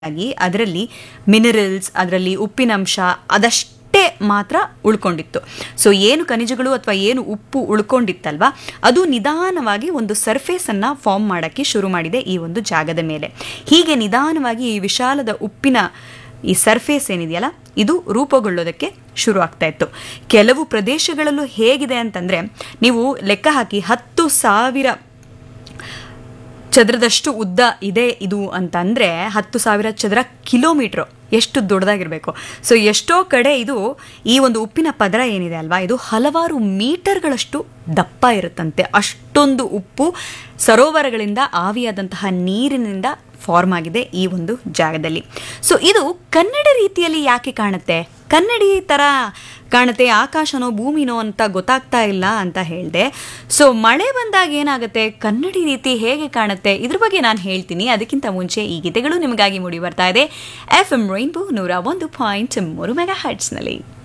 ಆಗಿ ಅದರಲ್ಲಿ ಮಿನರಲ್ಸ್ ಅದರಲ್ಲಿ ಉಪ್ಪಿನಂಶ ಅದಷ್ಟೇ ಮಾತ್ರ ಉಳ್ಕೊಂಡಿತ್ತು ಸೊ ಏನು ಖನಿಜಗಳು ಅಥವಾ ಏನು ಉಪ್ಪು ಉಳ್ಕೊಂಡಿತ್ತಲ್ವಾ ಅದು ನಿಧಾನವಾಗಿ ಒಂದು ಸರ್ಫೇಸನ್ನು ಫಾರ್ಮ್ ಮಾಡೋಕ್ಕೆ ಶುರು ಮಾಡಿದೆ ಈ ಒಂದು ಜಾಗದ ಮೇಲೆ ಹೀಗೆ ನಿಧಾನವಾಗಿ ಈ ವಿಶಾಲದ ಉಪ್ಪಿನ ಈ ಸರ್ಫೇಸ್ ಏನಿದೆಯಲ್ಲ ಇದು ರೂಪುಗೊಳ್ಳೋದಕ್ಕೆ ಶುರು ಆಗ್ತಾ ಇತ್ತು ಕೆಲವು ಪ್ರದೇಶಗಳಲ್ಲೂ ಹೇಗಿದೆ ಅಂತಂದರೆ ನೀವು ಲೆಕ್ಕ ಹಾಕಿ ಹತ್ತು ಸಾವಿರ ಚದರದಷ್ಟು ಉದ್ದ ಇದೆ ಇದು ಅಂತಂದರೆ ಹತ್ತು ಸಾವಿರ ಚದರ ಕಿಲೋಮೀಟ್ರು ಎಷ್ಟು ದೊಡ್ಡದಾಗಿರಬೇಕು ಸೊ ಎಷ್ಟೋ ಕಡೆ ಇದು ಈ ಒಂದು ಉಪ್ಪಿನ ಪದರ ಏನಿದೆ ಅಲ್ವಾ ಇದು ಹಲವಾರು ಮೀಟರ್ಗಳಷ್ಟು ದಪ್ಪ ಇರುತ್ತಂತೆ ಅಷ್ಟೊಂದು ಉಪ್ಪು ಸರೋವರಗಳಿಂದ ಆವಿಯಾದಂತಹ ನೀರಿನಿಂದ ಫಾರ್ಮ್ ಆಗಿದೆ ಈ ಒಂದು ಜಾಗದಲ್ಲಿ ಸೊ ಇದು ಕನ್ನಡ ರೀತಿಯಲ್ಲಿ ಯಾಕೆ ಕಾಣುತ್ತೆ ಕನ್ನಡಿ ಥರ ಕಾಣುತ್ತೆ ಆಕಾಶನೋ ಭೂಮಿನೋ ಅಂತ ಗೊತ್ತಾಗ್ತಾ ಇಲ್ಲ ಅಂತ ಹೇಳಿದೆ ಸೊ ಮಳೆ ಬಂದಾಗ ಏನಾಗುತ್ತೆ ಕನ್ನಡಿ ರೀತಿ ಹೇಗೆ ಕಾಣುತ್ತೆ ಇದ್ರ ಬಗ್ಗೆ ನಾನು ಹೇಳ್ತೀನಿ ಅದಕ್ಕಿಂತ ಮುಂಚೆ ಈ ಗೀತೆಗಳು ನಿಮಗಾಗಿ ಮೂಡಿ ಬರ್ತಾ ಇದೆ ಎಫ್ ಎಂ ರೈನ್ಬೋ ನೂರ ಒಂದು ಪಾಯಿಂಟ್ ಮೂರು ಮೆಗಾ ಹರ್ಟ್ಸ್ನಲ್ಲಿ